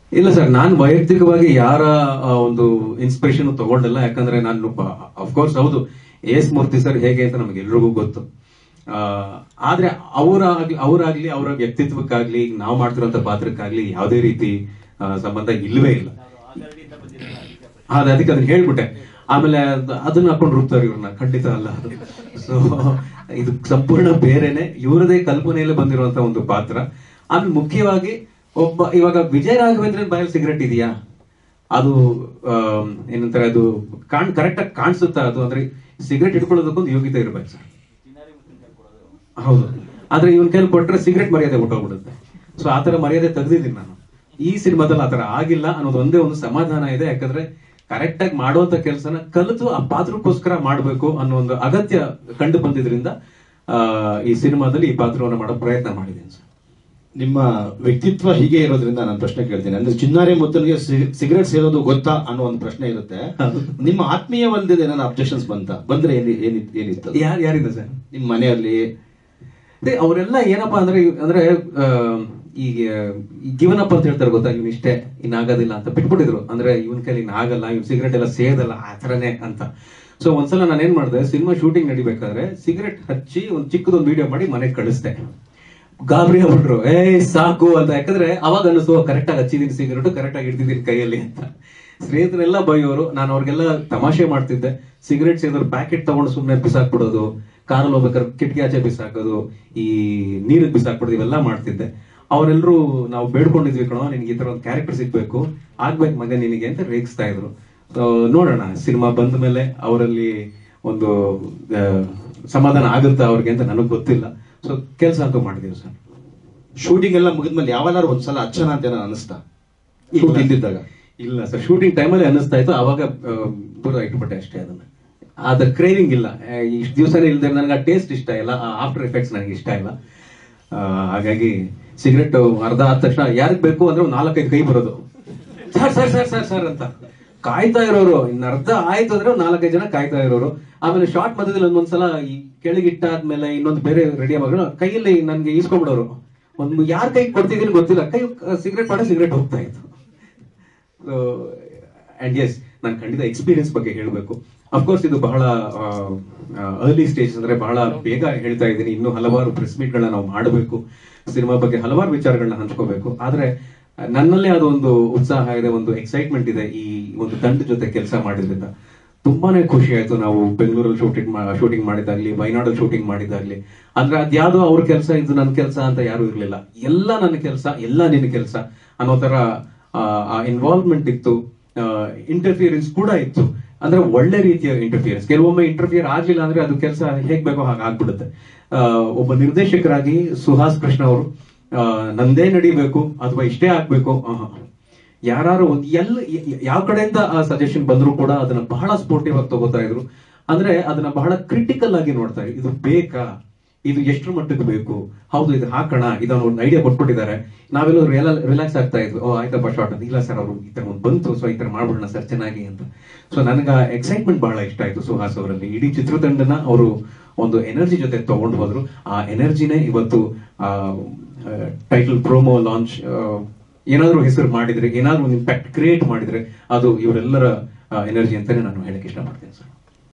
ಇಲ್ಲ ಸರ್ ನಾನು ವೈಯಕ್ತಿಕವಾಗಿ ಯಾರ ಆ, ಒಂದು ಇನ್ಸ್ಪಿರೇಷನ್ ತಗೊಂಡಿಲ್ಲ ಯಾಕಂದ್ರೆ ನಾನು ಅಫ್ಕೋರ್ಸ್ ಹೌದು ಎಸ್ ಮೂರ್ತಿ ಸರ್ ಹೇಗೆ ಅಂತ ನಮ್ಗೆ ಎಲ್ರಿಗೂ ಗೊತ್ತು ಆ, ಆದ್ರೆ ಅವರಾಗ್ಲಿ ಅವರಾಗ್ಲಿ ಅವರ ವ್ಯಕ್ತಿತ್ವಕ್ಕಾಗ್ಲಿ ಈಗ ನಾವು ಮಾಡ್ತಿರೋಂಥ ಪಾತ್ರಕ್ಕಾಗ್ಲಿ ಯಾವುದೇ ರೀತಿ ಆ, ಸಂಬಂಧ ಇಲ್ಲವೇ ಇಲ್ಲ ಅದೇ ಅದಕ್ಕೆ ಅದನ್ನ ಹೇಳ್ಬಿಟ್ಟೆ ಆಮೇಲೆ ಅದ್- ಅದನ್ನ ಹಾಕೊಂಡು ರುಬ್ತಾರೆ ಇವ್ರನ್ನ ಖಂಡಿತ ಅಲ್ಲ ಅದು ಸೊ ಇದು ಸಂಪೂರ್ಣ ಬೇರೆನೆ ಇವರದೇ ಕಲ್ಪನೆಯಲ್ಲೇ ಬಂದಿರುವಂತ ಒಂದು ಪಾತ್ರ ಆಮೇಲೆ ಮುಖ್ಯವಾಗಿ ಒಬ್ಬ ಇವಾಗ ವಿಜಯ ರಾಘವೇಂದ್ರನ್ ಬಾಯಲ್ಲಿ ಸಿಗರೆಟ್ ಇದೆಯಾ ಅದು ಆಮ್, ಏನಂತಾರೆ ಅದು ಕಾಣ್ ಕರೆಕ್ಟ್ ಆಗಿ ಕಾಣಿಸುತ್ತಾ ಅದು ಅಂದ್ರೆ ಸಿಗರೆಟ್ ಇಟ್ಕೊಳ್ಳೋದಕ್ಕೊಂದು ಯೋಗ್ಯತೆ ಇರ್ಬೇಕು ಸರ್ ಹೌದು ಆದ್ರೆ ಇವನ್ ಕೈಲಿ ಕೊಟ್ರೆ ಸಿಗರೆಟ್ ಮರ್ಯಾದೆ ಹೊಟ್ಟೋಗ್ಬಿಡುತ್ತೆ ಸೊ ಆತರ ಮರ್ಯಾದೆ ತೆಗ್ದಿದ್ದೀನಿ ನಾನು ಈ ಸಿನಿಮಾದಲ್ಲಿ ಆತರ ಆಗಿಲ್ಲ ಅನ್ನೋದು ಒಂದೇ ಒಂದು ಸಮಾಧಾನ ಇದೆ ಯಾಕಂದ್ರೆ ಕರೆಕ್ಟ್ ಆಗಿ ಮಾಡುವಂತ ಕೆಲಸನ ಕಲಿತು ಆ ಪಾತ್ರಕ್ಕೋಸ್ಕರ ಮಾಡ್ಬೇಕು ಅನ್ನೋ ಒಂದು ಅಗತ್ಯ ಕಂಡು ಬಂದಿದ್ರಿಂದ ಆ, ಈ ಸಿನಿಮಾದಲ್ಲಿ ಈ ಪಾತ್ರವನ್ನು ಮಾಡೋ ಪ್ರಯತ್ನ ಮಾಡಿದ್ದೀನಿ ಸರ್ ನಿಮ್ಮ ವ್ಯಕ್ತಿತ್ವ ಹೀಗೆ ಇರೋದ್ರಿಂದ ನಾನು ಪ್ರಶ್ನೆ ಕೇಳ್ತೀನಿ ಅಂದ್ರೆ ಚಿನ್ನಾರಿ ಮುತ್ತಲ್ಗೆ ಸಿಗರೆಟ್ ಸೇರೋದು ಗೊತ್ತಾ ಅನ್ನೋ ಒಂದು ಪ್ರಶ್ನೆ ಇರುತ್ತೆ ನಿಮ್ಮ ಆತ್ಮೀಯ ವಲಯದ ಏನಾದ್ರು ಅಬ್ಜೆಕ್ಷನ್ಸ್ ಬಂತ ಬಂದ್ರೆ ಏನಿ- ಏನಿ- ಏನಿತ್ತು ಅದು? ಯಾರು ಯಾರಿಂದ ಸರ್ ನಿಮ್ಮ ಮನೆಯಲ್ಲಿ ಅದೇ ಅವರೆಲ್ಲ ಏನಪ್ಪಾ ಅಂದ್ರೆ ಅಂದ್ರೆ ಆ, ಈಗ ಗಿವನ್ ಅಪ್ ಅಂತ ಹೇಳ್ತಾರೆ ಗೊತ್ತಾ ಇವ್ನ ಇಷ್ಟೇ ಇನ್ನಾಗೋದಿಲ್ಲ ಅಂತ ಬಿಟ್ಬಿಟ್ಟಿದ್ರು ಅಂದ್ರೆ ಇವನ್ ಕೈಲಿ ಇನ್ ಆಗಲ್ಲ ಇವ್ ಸಿಗರೆಟ್ ಎಲ್ಲ ಸೇದಲ್ಲ ಆ ಥರನೇ ಅಂತ ಸೊ ಒಂದ್ಸಲ ನಾನು ಏನ್ ಮಾಡಿದೆ ಸಿನಿಮಾ ಶೂಟಿಂಗ್ ನಡಿಬೇಕಾದ್ರೆ ಸಿಗರೆಟ್ ಹಚ್ಚಿ ಒಂದ್ ಚಿಕ್ಕದೊಂದು ವಿಡಿಯೋ ಮಾಡಿ ಮನೆಗೆ ಕಳಿಸ್ದೆ ಗಾಬರಿ ಆಗ್ಬಿಟ್ರು ಏ ಸಾಕು ಅಂತ ಯಾಕಂದ್ರೆ ಅವಾಗ ಅನಿಸ್ತು ಕರೆಕ್ಟ್ ಆಗಿ ಹಚ್ಚಿದೀನಿ ಸಿಗರೆಟ್ ಕರೆಕ್ಟ್ ಆಗಿ ಹಿಡ್ದಿದ್ದೀನಿ ಕೈಯಲ್ಲಿ ಅಂತ ಸ್ನೇಹಿತರೆಲ್ಲ ಬೈಯೋರು ನಾನು ಅವ್ರಿಗೆಲ್ಲ ತಮಾಷೆ ಮಾಡ್ತಿದ್ದೆ ಸಿಗರೆಟ್ ಸೇದೋರು ಪ್ಯಾಕೆಟ್ ತಗೊಂಡು ಸುಮ್ಮನೆ ಬಿಸಾಕ್ಬಿಡೋದು ಕಾರಲ್ಲಿ ಹೋಗ್ಬೇಕಾದ್ರೆ ಕಿಟಕಿ ಆಚೆ ಬಿಸಾಕೋದು ಈ ನೀರಿಗೆ ಬಿಸಾಕ್ಬಿಡೋದು ಇವೆಲ್ಲ ಮಾಡ್ತಿದ್ದೆ ಅವರೆಲ್ಲರೂ ನಾವು ಬೇಡ್ಕೊಂಡಿದ್ವಿ ಕಣೋ ನಿನ್ಗೆ ಈ ತರ ಒಂದು ಕ್ಯಾರೆಕ್ಟರ್ ಸಿಗ್ಬೇಕು ಆಗ್ಬೇಕು ಮಗ ನಿನಗೆ ಅಂತ ರೇಗಿಸ್ತಾ ಇದ್ರು So, ನೋಡೋಣ ಸಿನಿಮಾ ಬಂದ ಮೇಲೆ ಅವರಲ್ಲಿ ಒಂದು ಆ, ಸಮಾಧಾನ ಆಗುತ್ತಾ ಅವ್ರಿಗೆ ಅಂತ ನನಗೆ ಗೊತ್ತಿಲ್ಲ ಸೊ ಕೆಲಸ ಅಂತೂ ಮಾಡಿದೀವಿ ಸರ್ ಶೂಟಿಂಗ್ ಎಲ್ಲ ಮುಗಿದ್ಮೇಲೆ ಯಾವನಾರು ಒಂದ್ಸಲ ಅಚ್ಚನ ಅಂತ ಏನೋ ಅನಿಸ್ತಾ ಶೂಟ್ ಇದ್ದಿದ್ದಾಗ ಇಲ್ಲ ಸರ್ ಶೂಟಿಂಗ್ ಟೈಮಲ್ಲಿ ಅನ್ನಿಸ್ತಾ ಇತ್ತು ಅವಾಗ ಆ, ದೂರ ಇಟ್ಬಿಟ್ಟೆ ಅಷ್ಟೇ ಅದನ್ನ ಅದ್ರ ಕ್ರೇವಿಂಗ್ ಇಲ್ಲ ಇಷ್ಟು ದಿವಸನೇ ಇಲ್ಲದೆ ನನಗೆ ಆ ಟೇಸ್ಟ್ ಇಷ್ಟ ಇಲ್ಲ ಆ ಆಫ್ಟರ್ ಎಫೆಕ್ಟ್ಸ್ ನನಗೆ ಇಷ್ಟ ಇಲ್ಲ ಆ, ಹಾಗಾಗಿ ಸಿಗರೆಟ್ ಅರ್ಧ ಆದ ತಕ್ಷಣ ಯಾರಿಗ್ ಬೇಕು ಅಂದ್ರೆ ಒಂದು ನಾಲ್ಕೈದು ಕೈ ಬರೋದು sir sir sir sir sir ಅಂತ ಕಾಯ್ತಾ ಇರೋರು ಇನ್ನ ಅರ್ಧ ಆಯ್ತು ಅಂದ್ರೆ ಒಂದ್ ನಾಲ್ಕೈದು ಜನ ಕಾಯ್ತಾ ಇರೋರು ಆಮೇಲೆ ಶಾರ್ಟ್ ಮಧ್ಯದಲ್ಲಿ ಒಂದೊಂದ್ಸಲ ಈ ಕೆಳಗಿಟ್ಟಾದ್ಮೇಲೆ ಇನ್ನೊಂದು ಬೇರೆ ರೆಡಿ ಆಗ ಕೈಯಲ್ಲಿ ನನ್ಗೆ ಈಸ್ಕೊಂಡ್ಬಿಡೋರು ಒಂದು ಯಾರ ಕೈ ಕೊಡ್ತಿದ್ದೀನಿ ಗೊತ್ತಿಲ್ಲ ಕೈ ಸಿಗರೆಟ್ ಮಾಡೋ ಸಿಗರೆಟ್ ಹೋಗ್ತಾ ಇತ್ತು ಅಂಡ್ ಎಸ್ ನಾನು ಖಂಡಿತ ಎಕ್ಸ್ಪೀರಿಯನ್ಸ್ ಬಗ್ಗೆ ಹೇಳಬೇಕು ಅಫ್ಕೋರ್ಸ್ ಇದು ಬಹಳ ಅರ್ಲಿ ಸ್ಟೇಜ್ ಅಂದ್ರೆ ಬಹಳ ಬೇಗ ಹೇಳ್ತಾ ಇದ್ದೀನಿ ಇನ್ನು ಹಲವಾರು ಪ್ರೆಸ್ ಮೀಟ್ಗಳನ್ನ ನಾವು ಮಾಡಬೇಕು ಸಿನಿಮಾ ಬಗ್ಗೆ ಹಲವಾರು ವಿಚಾರಗಳನ್ನ ಹಂಚ್ಕೋಬೇಕು ಆದ್ರೆ ಆ, ನನ್ನಲ್ಲೇ ಅದೊಂದು ಉತ್ಸಾಹ ಇದೆ ಒಂದು ಎಕ್ಸೈಟ್ಮೆಂಟ್ ಇದೆ ಈ ಒಂದು ತಂಡ ಜೊತೆ ಕೆಲಸ ಮಾಡಿದ್ರಿಂದ ತುಂಬಾನೇ ಖುಷಿ ಆಯ್ತು ನಾವು ಬೆಂಗಳೂರಲ್ಲಿ ಶೂಟಿಂಗ್ ಶೂಟಿಂಗ್ ಮಾಡಿದಾಗ್ಲಿ ವಯನಾಡಲ್ಲಿ ಶೂಟಿಂಗ್ ಮಾಡಿದಾಗ್ಲಿ ಅಂದ್ರೆ ಅದ್ಯಾವುದೋ ಅವ್ರ ಕೆಲಸ ಇದು ನನ್ನ ಕೆಲಸ ಅಂತ ಯಾರು ಇರ್ಲಿಲ್ಲ ಎಲ್ಲ ನನ್ನ ಕೆಲಸ ಎಲ್ಲ ನಿನ್ನ ಕೆಲಸ ಅನ್ನೋ ತರ ಆ ಇನ್ವಾಲ್ವ್ಮೆಂಟ್ ಇತ್ತು ಇಂಟರ್ಫಿಯರೆನ್ಸ್ ಕೂಡ ಇತ್ತು ಅಂದ್ರೆ ಒಳ್ಳೆ ರೀತಿಯ ಇಂಟರ್ಫಿಯರೆನ್ಸ್ ಕೆಲವೊಮ್ಮೆ ಇಂಟರ್ಫಿಯರ್ ಆಗ್ಲಿಲ್ಲ ಅಂದ್ರೆ ಅದು ಕೆಲಸ ಹೇಗ್ ಬೇಕೋ ಹಾಗೆ ಆಗ್ಬಿಡುತ್ತೆ ಆ, ಒಬ್ಬ ನಿರ್ದೇಶಕರಾಗಿ ಸುಹಾಸ್ ಕೃಷ್ಣ ಅವರು ಆ, ನಂದೇ ನಡಿಬೇಕು ಅಥವಾ ಇಷ್ಟೇ ಆಗ್ಬೇಕು ಆಹಾ. ಯಾರು ಒಂದ್ ಎಲ್ಲ ಯಾವ ಕಡೆಯಿಂದ ಆ ಸಜೆಷನ್ ಬಂದ್ರು ಕೂಡ ಅದನ್ನ ಬಹಳ ಸ್ಪೋರ್ಟಿವ್ ಆಗಿ ತಗೋತಾ ಇದ್ರು ಅಂದ್ರೆ ಅದನ್ನ ಬಹಳ ಕ್ರಿಟಿಕಲ್ ಆಗಿ ನೋಡ್ತಾ ಇದ್ರು ಇದು ಬೇಕಾ ಇದು ಎಷ್ಟ್ರ ಮಟ್ಟಕ್ಕೆ ಬೇಕು ಹೌದು ಇದು ಹಾಕೋಣ ಇದನ್ನ ಒಂದು ಐಡಿಯಾ ಕೊಟ್ಬಿಟ್ಟಿದ್ದಾರೆ ನಾವೆಲ್ಲ ರಿಲ್ಯಾಕ್ಸ್ ಆಗ್ತಾ ಇದ್ವಿ ಓ ಆಯ್ತಪ್ಪ ಶಾರ್ಟ್ ಅಂತ ಇಲ್ಲ ಸರ್ ಅವರು ಈ ತರ ಒಂದು ಬಂತು ಸೊ ಈ ತರ ಮಾಡ್ಬಿಡೋಣ ಸರ್ ಚೆನ್ನಾಗಿ ಅಂತ ಸೊ ನನಗೆ ಎಕ್ಸೈಟ್ಮೆಂಟ್ ಬಹಳ ಇಷ್ಟ ಆಯ್ತು ಸುಹಾಸ್ ಅವರಲ್ಲಿ ಇಡೀ ಚಿತ್ರತಂಡನ ಅವರು ಒಂದು ಎನರ್ಜಿ ಜೊತೆ ತಗೊಂಡು ಹೋದ್ರು ಆ ಎನರ್ಜಿನೇ ಇವತ್ತು ಟೈಟಲ್ ಪ್ರೋಮೋ ಲಾಂಚ್ ಏನಾದ್ರೂ ಹೆಸರು ಮಾಡಿದ್ರೆ ಏನಾದ್ರೂ ಒಂದು ಇಂಪ್ಯಾಕ್ಟ್ ಕ್ರಿಯೇಟ್ ಮಾಡಿದ್ರೆ ಅದು ಇವರೆಲ್ಲರ ಎನರ್ಜಿ ಅಂತಾನೆ ನಾನು ಹೇಳಕ್ ಇಷ್ಟಪಡ್ತೀನಿ ಸರ್